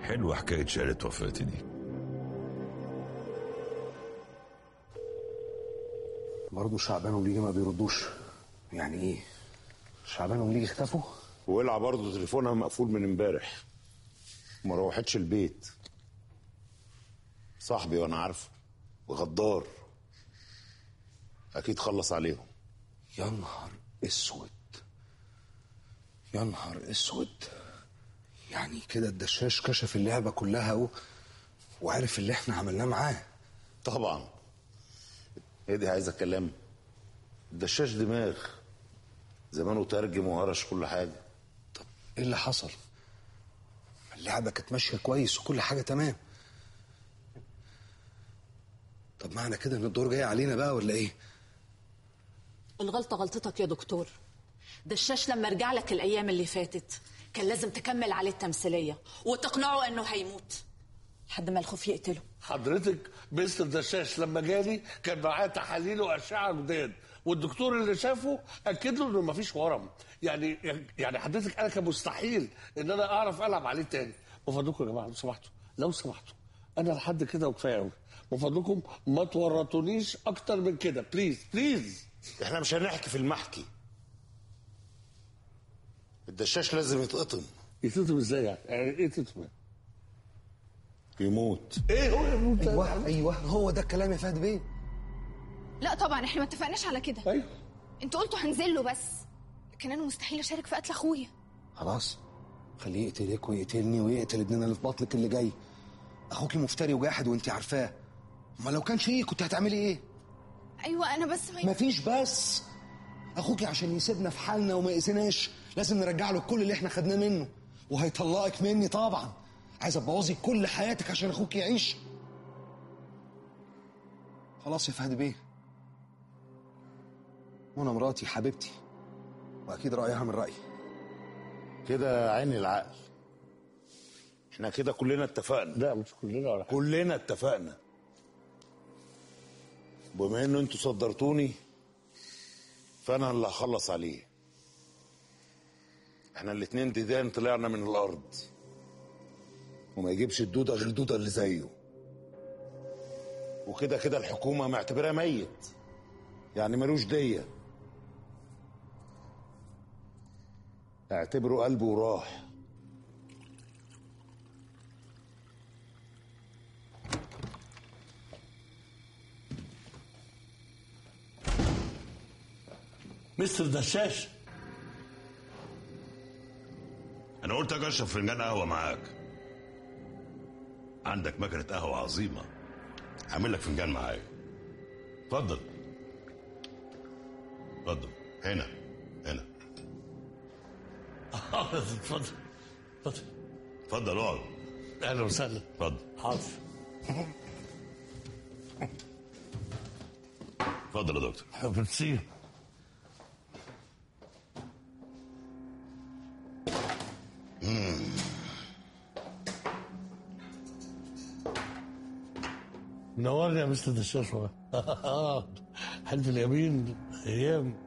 حلوة حكاية شهادة وفاتي دي برضه شعبان وليجي ما بيردوش يعني ايه شعبان وليجي اختفوا ولع برضه تليفونها مقفول من امبارح ما روحتش البيت صاحبي وانا عارفه وغدار اكيد خلص عليهم يا نهار اسود يا نهار اسود يعني كده الدشاش كشف اللعبة كلها و... وعرف اللي احنا عملناه معاه طبعا هي دي عايزه كلام الدشاش دماغ زمانه ترجم وهرش كل حاجه طب ايه اللي حصل اللعبة كانت ماشية كويس وكل حاجة تمام طب معنى كده ان الدور جاي علينا بقى ولا ايه الغلطة غلطتك يا دكتور دشاش لما رجع لك الأيام اللي فاتت كان لازم تكمل عليه التمثيلية وتقنعه إنه هيموت لحد ما الخوف يقتله حضرتك مستر دشاش لما جالي كان معاه تحاليل واشعه جداد والدكتور اللي شافه اكد له انه مفيش ورم يعني يعني حضرتك انا كان مستحيل ان انا اعرف العب عليه تاني من فضلكم يا جماعه لو سمحتوا لو سمحتوا انا لحد كده وكفايه قوي من فضلكم ما تورطونيش اكتر من كده بليز بليز احنا مش هنحكي في المحكي الدشاش لازم يتقطم يتقطم ازاي يعني؟ يعني ايه تتقطم؟ يموت ايه هو يموت ايوه ايوه هو ده الكلام يا فهد بيه لا طبعا احنا ما اتفقناش على كده ايوه انتوا قلتوا هنزل له بس لكن انا مستحيل اشارك في قتل اخويا خلاص خليه يقتلك ويقتلني ويقتل ابننا اللي في بطنك اللي جاي اخوكي مفتري وجاحد وانت عارفاه ما لو كان شيء كنت هتعملي ايه ايوه انا بس ما مفيش بس اخوكي عشان يسيبنا في حالنا وما يقسناش لازم نرجع له كل اللي احنا خدناه منه وهيطلقك مني طبعا عايزه تبوظي كل حياتك عشان اخوك يعيش خلاص يا فهد بيه منى مراتي حبيبتي واكيد رايها من رايي كده عين العقل احنا كده كلنا اتفقنا لا مش كلنا ولا حاجه كلنا اتفقنا بما انه انتوا صدرتوني فانا اللي هخلص عليه احنا الاتنين ديدان طلعنا من الارض وما يجيبش الدوده غير الدوده اللي زيه وكده كده الحكومه معتبراه ميت يعني ملوش ديه اعتبره قلبه راح مستر دشاش أنا قلت أجي أشرب فنجان قهوة معاك عندك مكنة قهوة عظيمة أعمل لك فنجان معايا اتفضل اتفضل هنا هنا اتفضل اتفضل اتفضل اقعد اهلا وسهلا اتفضل حاضر اتفضل يا دكتور ميرسي منورني يا مستر دشاش والله. حلف اليمين ايام